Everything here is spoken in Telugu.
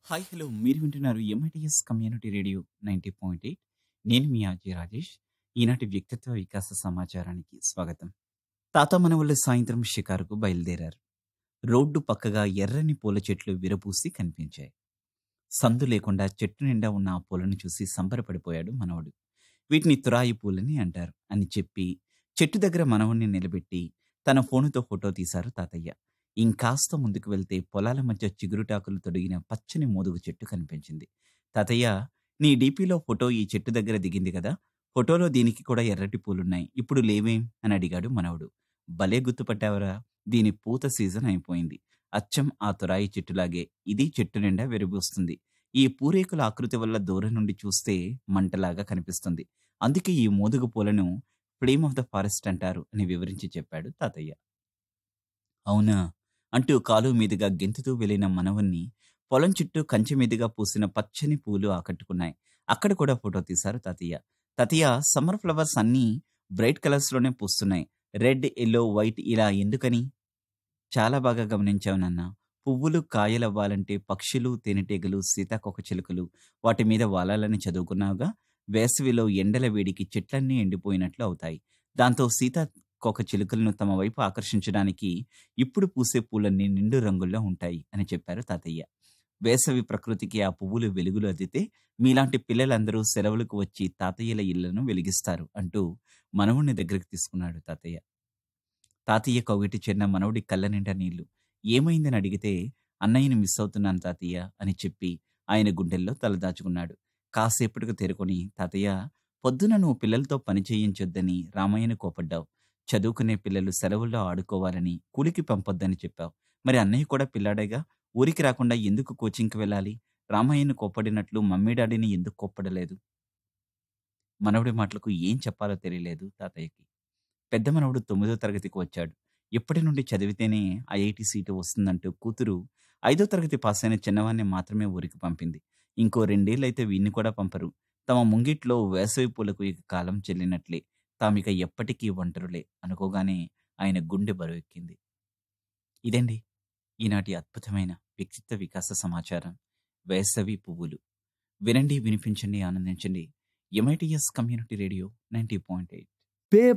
హాయ్ హలో మీరు వింటున్నారు MITS community radio ninety point eight నేను మీ అజయ్ రాజేష్ ఈనాటి వ్యక్తిత్వ వికాస సమాచారానికి స్వాగతం తాత మనవల్ల సాయంత్రం షికారుకు బయలుదేరారు రోడ్డు పక్కగా ఎర్రని పూల చెట్లు విరపూసి కనిపించాయి సందు లేకుండా చెట్టు నిండా ఉన్న ఆ పూలను చూసి సంబరపడిపోయాడు మనవడు వీటిని తురాయి పూలని అంటారు అని చెప్పి చెట్టు దగ్గర మనవణ్ణి నిలబెట్టి తన ఫోనుతో ఫోటో తీశారు తాతయ్య ఇంకాస్త ముందుకు వెళ్తే పొలాల మధ్య చిగురుటాకులు తొడిగిన పచ్చని మోదుగు చెట్టు కనిపించింది తాతయ్య నీ డీపీలో ఫోటో ఈ చెట్టు దగ్గర దిగింది కదా ఫోటోలో దీనికి కూడా ఎర్రటి పూలున్నాయి ఇప్పుడు లేవేం అని అడిగాడు మనవడు భలే గుర్తుపట్టావరా దీని పూత సీజన్ అయిపోయింది అచ్చం ఆ తురాయి చెట్టులాగే ఇది చెట్టు నిండా వెలుగుస్తుంది ఈ పూరేకుల ఆకృతి వల్ల దూరం నుండి చూస్తే మంటలాగా కనిపిస్తుంది అందుకే ఈ మోదుగు పూలను ఫ్లేమ్ ఆఫ్ ద ఫారెస్ట్ అంటారు అని వివరించి చెప్పాడు తాతయ్య అవునా అంటూ కాలు మీదుగా గెంతుతూ వెళ్లిన మనవన్ని పొలం చుట్టూ కంచె మీదుగా పూసిన పచ్చని పూలు ఆకట్టుకున్నాయి అక్కడ కూడా ఫోటో తీశారు తాతయ్య తాతయ్య సమ్మర్ ఫ్లవర్స్ అన్నీ బ్రైట్ కలర్స్ లోనే పూస్తున్నాయి రెడ్ ఎల్లో వైట్ ఇలా ఎందుకని చాలా బాగా గమనించావు నాన్న పువ్వులు కాయలవ్వాలంటే పక్షులు తేనెటీగలు సీతాకొక చిలుకలు వాటి మీద వాలాలని చదువుకున్నావుగా వేసవిలో ఎండల వేడికి చెట్లన్నీ ఎండిపోయినట్లు అవుతాయి దాంతో సీతాకొక చిలుకలను తమ వైపు ఆకర్షించడానికి ఇప్పుడు పూసే పూలన్నీ నిండు రంగుల్లో ఉంటాయి అని చెప్పారు తాతయ్య వేసవి ప్రకృతికి ఆ పువ్వులు వెలుగులు అద్దితే మీలాంటి పిల్లలందరూ సెలవులకు వచ్చి తాతయ్యల ఇళ్లను వెలిగిస్తారు అంటూ మనవుణ్ణి దగ్గరికి తీసుకున్నాడు తాతయ్య తాతయ్య కౌగిటి చెన్న మనవుడి కళ్ళ నిండా నీళ్లు ఏమైందని అడిగితే అన్నయ్యని మిస్ అవుతున్నాను తాతయ్య అని చెప్పి ఆయన గుండెల్లో తలదాచుకున్నాడు కాసేపటికి తేరుకొని తాతయ్య పొద్దున నువ్వు పిల్లలతో పని చేయించొద్దని రామయ్యను కోపడ్డావు చదువుకునే పిల్లలు సెలవుల్లో ఆడుకోవాలని కూలికి పంపొద్దని చెప్పావు మరి అన్నయ్య కూడా పిల్లాడేగా ఊరికి రాకుండా ఎందుకు కోచింగ్కి వెళ్ళాలి రామయ్యను కోప్పడినట్లు మమ్మీ డాడీని ఎందుకు కోప్పడలేదు మనవడి మాటలకు ఏం చెప్పాలో తెలియలేదు తాతయ్యకి పెద్ద మనవడు తొమ్మిదో తరగతికి వచ్చాడు ఎప్పటి నుండి చదివితేనే ఐఐటి సీటు వస్తుందంటూ కూతురు ఐదో తరగతి పాస్ అయిన చిన్నవాన్ని మాత్రమే ఊరికి పంపింది ఇంకో రెండేళ్ళైతే వీణ్ణి కూడా పంపరు తమ ముంగిట్లో వేసవి పూలకు ఇక కాలం చెల్లినట్లే తామిక ఎప్పటికీ ఒంటరులే అనుకోగానే ఆయన గుండె బరువెక్కింది ఇదండి ఈనాటి అద్భుతమైన వ్యక్తిత్వ వికాస సమాచారం వేసవి పువ్వులు వినండి వినిపించండి ఆనందించండి MITS community radio ninety point eight pay